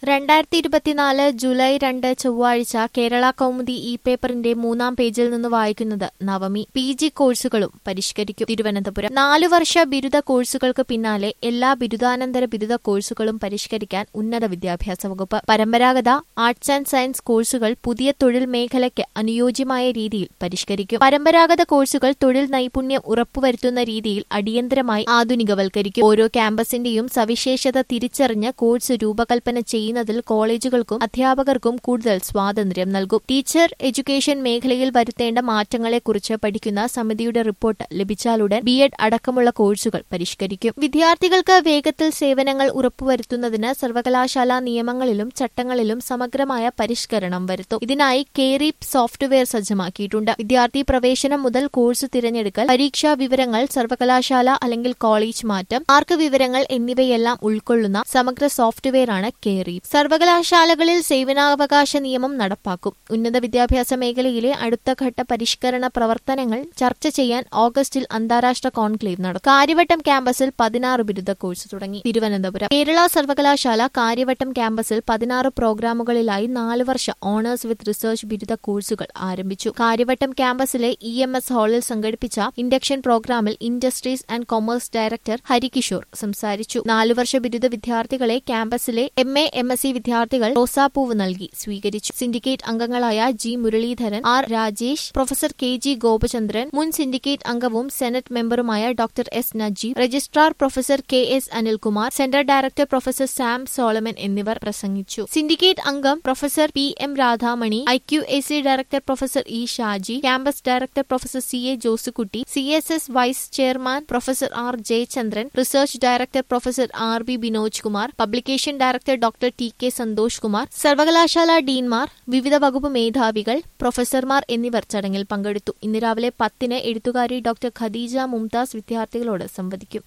രണ്ടായിരത്തി ഇരുപത്തിനാല് ജൂലൈ രണ്ട് ചൊവ്വാഴ്ച കേരള കൗമുദി ഇ പേപ്പറിന്റെ മൂന്നാം പേജിൽ നിന്ന് വായിക്കുന്നത് നവമി പി ജി കോഴ്സുകളും പരിഷ്കരിക്കും തിരുവനന്തപുരം നാലു വർഷ ബിരുദ കോഴ്സുകൾക്ക് പിന്നാലെ എല്ലാ ബിരുദാനന്തര ബിരുദ കോഴ്സുകളും പരിഷ്കരിക്കാൻ ഉന്നത വിദ്യാഭ്യാസ വകുപ്പ് പരമ്പരാഗത ആർട്സ് ആൻഡ് സയൻസ് കോഴ്സുകൾ പുതിയ തൊഴിൽ മേഖലയ്ക്ക് അനുയോജ്യമായ രീതിയിൽ പരിഷ്കരിക്കും പരമ്പരാഗത കോഴ്സുകൾ തൊഴിൽ നൈപുണ്യം ഉറപ്പുവരുത്തുന്ന രീതിയിൽ അടിയന്തരമായി ആധുനികവൽക്കരിക്കും ഓരോ ക്യാമ്പസിന്റെയും സവിശേഷത തിരിച്ചറിഞ്ഞ് കോഴ്സ് രൂപകൽപ്പന ചെയ്യുന്നതിൽ കോളേജുകൾക്കും അധ്യാപകർക്കും കൂടുതൽ സ്വാതന്ത്ര്യം നൽകും ടീച്ചർ എഡ്യൂക്കേഷൻ മേഖലയിൽ വരുത്തേണ്ട മാറ്റങ്ങളെക്കുറിച്ച് പഠിക്കുന്ന സമിതിയുടെ റിപ്പോർട്ട് ലഭിച്ചാലുടൻ ബി എഡ് അടക്കമുള്ള കോഴ്സുകൾ പരിഷ്കരിക്കും വിദ്യാർത്ഥികൾക്ക് വേഗത്തിൽ സേവനങ്ങൾ ഉറപ്പുവരുത്തുന്നതിന് സർവകലാശാല നിയമങ്ങളിലും ചട്ടങ്ങളിലും സമഗ്രമായ പരിഷ്കരണം വരുത്തും ഇതിനായി കേറിപ് സോഫ്റ്റ്വെയർ സജ്ജമാക്കിയിട്ടുണ്ട് വിദ്യാർത്ഥി പ്രവേശനം മുതൽ കോഴ്സ് തിരഞ്ഞെടുക്കൽ പരീക്ഷാ വിവരങ്ങൾ സർവകലാശാല അല്ലെങ്കിൽ കോളേജ് മാറ്റം മാർക്ക് വിവരങ്ങൾ എന്നിവയെല്ലാം ഉൾക്കൊള്ളുന്ന സമഗ്ര സോഫ്റ്റ്വെയറാണ് കേറി സർവകലാശാലകളിൽ സേവനാവകാശ നിയമം നടപ്പാക്കും ഉന്നത വിദ്യാഭ്യാസ മേഖലയിലെ അടുത്ത ഘട്ട പരിഷ്കരണ പ്രവർത്തനങ്ങൾ ചർച്ച ചെയ്യാൻ ഓഗസ്റ്റിൽ അന്താരാഷ്ട്ര കോൺക്ലേവ് നടക്കും കാര്യവട്ടം ക്യാമ്പസിൽ പതിനാറ് ബിരുദ കോഴ്സ് തുടങ്ങി തിരുവനന്തപുരം കേരള സർവകലാശാല കാര്യവട്ടം ക്യാമ്പസിൽ പതിനാറ് പ്രോഗ്രാമുകളിലായി നാല് വർഷ ഓണേഴ്സ് വിത്ത് റിസർച്ച് ബിരുദ കോഴ്സുകൾ ആരംഭിച്ചു കാര്യവട്ടം ക്യാമ്പസിലെ ഇ എം എസ് ഹാളിൽ സംഘടിപ്പിച്ച induction program industries and commerce director Harikishore സംസാരിച്ചു നാലു വർഷ ബിരുദ വിദ്യാർത്ഥികളെ ക്യാമ്പസിലെ M A M S C വിദ്യാർത്ഥികൾ റോസാപ്പൂവ് നൽകി സ്വീകരിച്ചു സിൻഡിക്കേറ്റ് അംഗങ്ങളായ G Muraleedharan R Rajesh professor K G Gopachandran മുൻ സിൻഡിക്കേറ്റ് അംഗവും സെനറ്റ് മെമ്പറുമായ doctor S Najeeb registrar professor K S Anilkumar centre director professor Sam Solomon എന്നിവർ പ്രസംഗിച്ചു സിൻഡിക്കേറ്റ് അംഗം professor P M Radhamani I Q A C director professor E Shaji campus director professor C A Josekutty C S S vice chairman professor R Jayachandran research director professor R B Binoj Kumar publication director doctor T K Santhosh Kumar സർവകലാശാല ഡീൻമാർ വിവിധ വകുപ്പ് മേധാവികൾ പ്രൊഫസർമാർ എന്നിവർ ചടങ്ങിൽ പങ്കെടുത്തു ഇന്ന് രാവിലെ പത്തിന് എഴുത്തുകാരി ഡോക്ടർ ഖദീജ മുംതാസ് വിദ്യാർത്ഥികളോട് സംവദിക്കും